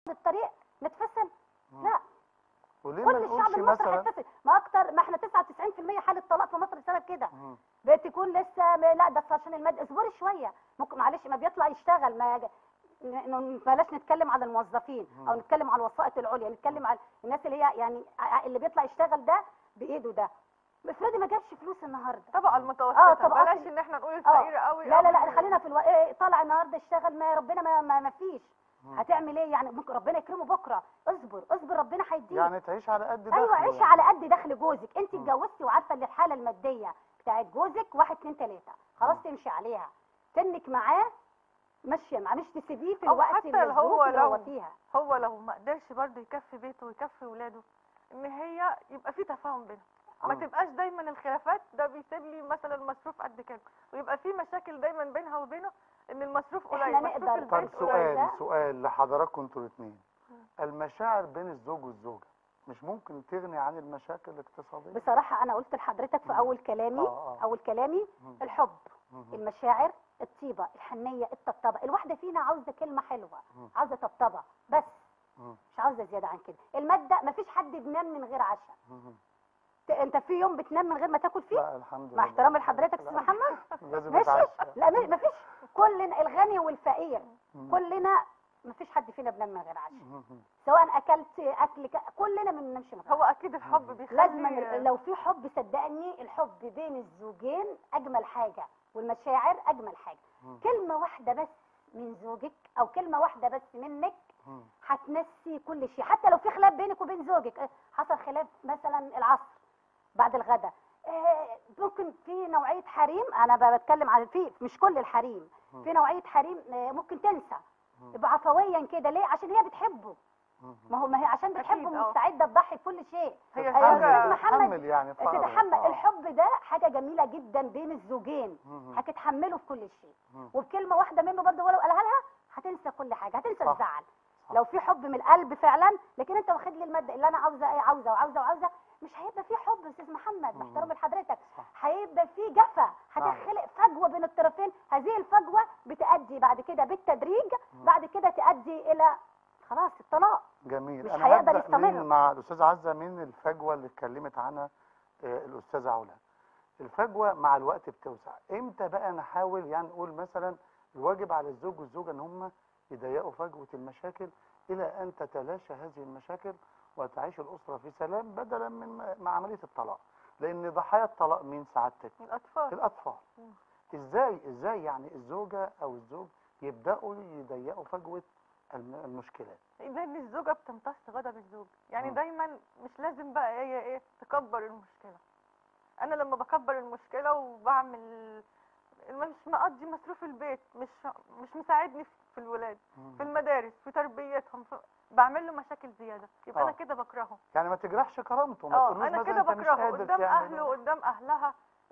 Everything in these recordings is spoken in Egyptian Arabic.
الطريق نتفصل مم. لا وليه كل ما الشعب نقولش المصري مثلا هيتفصل ما اكتر ما احنا 99% حاله طلاق في مصر بسبب كده مم. بتكون لسه م- لا ده عشان المد اصبري شويه ممكن معلش ما بيطلع يشتغل ما ج- ن- ن- بلاش نتكلم على الموظفين او مم. نتكلم على الوسائط العليا نتكلم على الناس اللي هي يعني ع- اللي بيطلع يشتغل ده بايده ده افرضي ما جابش فلوس النهارده الطبقه آه، المتوسطه طبقات بلاش ال- ان احنا نقول اه الفقيره قوي لا لا لا أو- خلينا في الو... إيه طالع النهارده اشتغل ما ربنا ما ما, ما فيش مم. هتعمل ايه يعني ممكن ربنا يكرمه بكره اصبر اصبر ربنا هيديك يعني تعيش على قد ايوه دخله عيشي يعني. على قد دخل جوزك انت مم. اتجوزتي وعارفه ان الحاله الماديه بتاعت جوزك واحد اتنين تلاته خلاص مم. تمشي عليها تنك معاه ماشيه معاه مش تسيبيه في أو الوقت حتى اللي لو هو الظروف اللي هو لو- فيها هو لو ما قدرش برضه يكفي بيته ويكفي ولاده ان هي يبقى في تفاهم بينهم ما آه. تبقاش دايما الخلافات ده بيسيب لي مثلا مصروف قد كده ويبقى في مشاكل دايما بينها وبينه ان المصروف إحنا قليل مصروف نقدر- طب البيت قليل سؤال ده. سؤال لحضراتكم انتوا الاثنين مم. المشاعر بين الزوج والزوجه مش ممكن تغني عن المشاكل الاقتصاديه بصراحه انا قلت لحضرتك في مم. اول كلامي آه، آه. اول كلامي مم. الحب مم. المشاعر الطيبه الحنيه الطبطبه الواحده فينا عاوزه كلمه حلوه مم. عاوزه طبطبه بس مم. مش عاوزه زياده عن كده الماده مفيش حد بينام من غير عشاء مم. ت- انت في يوم بتنام من غير ما تاكل فيه لا الحمد لله مع احترامي لحضرتك يا لا. استاذ محمد لازم ماشي نتعشى لا مش- مفيش كلنا الغني والفقير مم. كلنا مفيش حد فينا بينام من غير عشاء مم. سواء اكلت اكل ك... كلنا ما بننامش من غير هو اكيد الحب مم. بيخلي لازم لو في حب صدقني الحب بين الزوجين اجمل حاجه والمشاعر اجمل حاجه مم. كلمه واحده بس من زوجك او كلمه واحده بس منك مم. هتنسي كل شيء حتى لو في خلاف بينك وبين زوجك آه، حصل خلاف مثلا العصر بعد الغداء آه، ممكن في نوعيه حريم انا بتكلم عن في مش كل الحريم مم. في نوعيه حريم آه، ممكن تنسى مم. يبقى عفويا كده ليه عشان هي بتحبه مم. ما هو ما هي عشان بتحبه أكيد، آه. مستعده تضحي بكل شيء هي أيوة، زوجة أستاذ محمد تتحمل يعني فقره. تتحمل آه. الحب ده حاجه جميله جدا بين الزوجين مم. هتتحمله في كل شيء مم. وبكلمه واحده منه برضه ولو قالها لها هتنسى كل حاجه هتنسى صح. الزعل صح. لو في حب من القلب فعلا لكن انت واخد لي الماده اللي انا عاوزه ايه عاوزه وعاوزه وعاوزه مش هيبقى في حب يا استاذ محمد مم. باحترامي لحضرتك صح. هيبقى في جفا نعم. هتخلق فجوه بين الطرفين هذه الفجوه بتؤدي بعد كده بالتدريج مم. بعد كده تؤدي الى خلاص الطلاق جميل مش انا هيقدر هبدا يستمر. من مع الاستاذه عزه من الفجوه اللي اتكلمت عنها آه، الاستاذه علا الفجوه مع الوقت بتوسع امتى بقى نحاول يعني نقول مثلا الواجب على الزوج والزوجه ان هم يضيقوا فجوه المشاكل الى ان تتلاشى هذه المشاكل وتعيش الاسره في سلام بدلا من مع عمليه الطلاق لان ضحايا الطلاق مين سعادتك الاطفال الاطفال مم. ازاي ازاي يعني الزوجه او الزوج يبداوا يضيقوا فجوه الم- المشكلات لان الزوجه بتمتص غضب الزوج يعني مم. دايما مش لازم بقى هي ايه تكبر المشكله انا لما بكبر المشكله وبعمل مش مقضي مصروف البيت مش مش مساعدني في في الولاد في المدارس في تربيتهم في بعمل له مشاكل زياده يبقى آه. انا كده بكرهه يعني ما تجرحش كرامته ما اه تقولوش انا مثلا كده انت مش بكرهه قادر قدام تعمل اهله قدام اهلها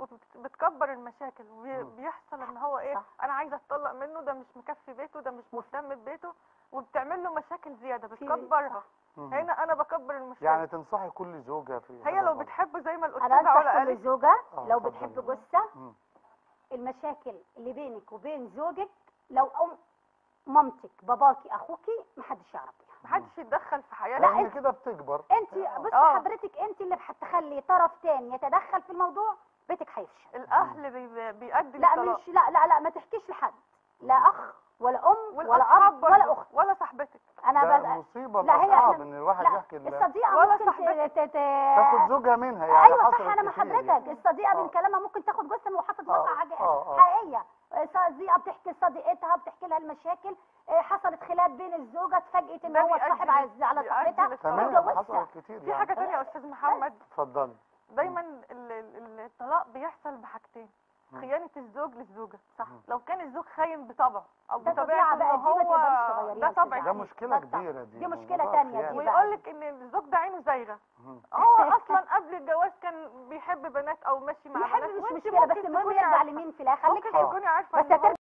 وبتكبر المشاكل مم. وبيحصل ان هو ايه صح. انا عايزه اتطلق منه ده مش مكفي بيته ده مش مهتم ببيته وبتعمل له مشاكل زياده في- بتكبرها صح. مم. هنا انا بكبر المشكله يعني تنصحي كل زوجه في هي هذا لو الوضع. بتحبه زي ما انا الاستاذه انصح علا كل قالت زوجه آه، لو اتفضلي. بتحب جوزها مم. المشاكل اللي بينك وبين زوجك لو ام مامتك باباكي اخوكي محدش يعرف بيها محدش يتدخل في حياتها لا، لان أنت- كده بتكبر انت آه. بصي آه. حضرتك انت اللي هتخلي طرف تاني يتدخل في الموضوع بيتك هيفشل الاهل بي- بيؤدي لا للطلاق مش لا لا لا ما تحكيش لحد لا اخ ولا ام ولا والأصحاب اب ولا برضه، اخت ولا صاحبتك انا ده بز... مصيبه لا، هي الاصعب أنا- ان الواحد لا يحكي ل- الصديقه ولا ممكن صاحبتك. ت... ت... ت... تاخد زوجها منها يعني ايوه حصلت صح انا مع كتير حضرتك يعني. الصديقه آه. من كلامها ممكن تاخد جثه وحصلت آه، واقعه حاجه آه، آه. حقيقيه صديقه بتحكي لصديقتها بتحكي لها المشاكل آه، حصلت خلاف بين الزوجه اتفاجئت ان ده هو بيؤدي صاحب لل- على على بيؤدي صاحبتها للطلاق. تمام واتجوزها حصلت كتير في يعني حاجه تانية يا استاذ محمد اتفضلي دايما ال- ال- الطلاق بيحصل بحاجتين مم. خيانه الزوج للزوجه صح لو كان الزوج خاين بطبعه او ده طبيعة بطبيعته بقى، ان دي ما هو تقدريش تغيريها ده يا أستاذ طبع ده علي. مشكله ده صح. كبيره دي دي مشكلة موضوع تانية خيانة. دي. ويقول لك ان الزوج ده عينه زايغه مم. هو اصلا قبل الجواز كان بيحب بنات او ماشي مع بيحب بنات مش وانت مشكله بس ممكن المهم تكوني يرجع عارفة. لمين في الاخر خليك ممكن حلو تكوني عارفه بس إن هو هترجع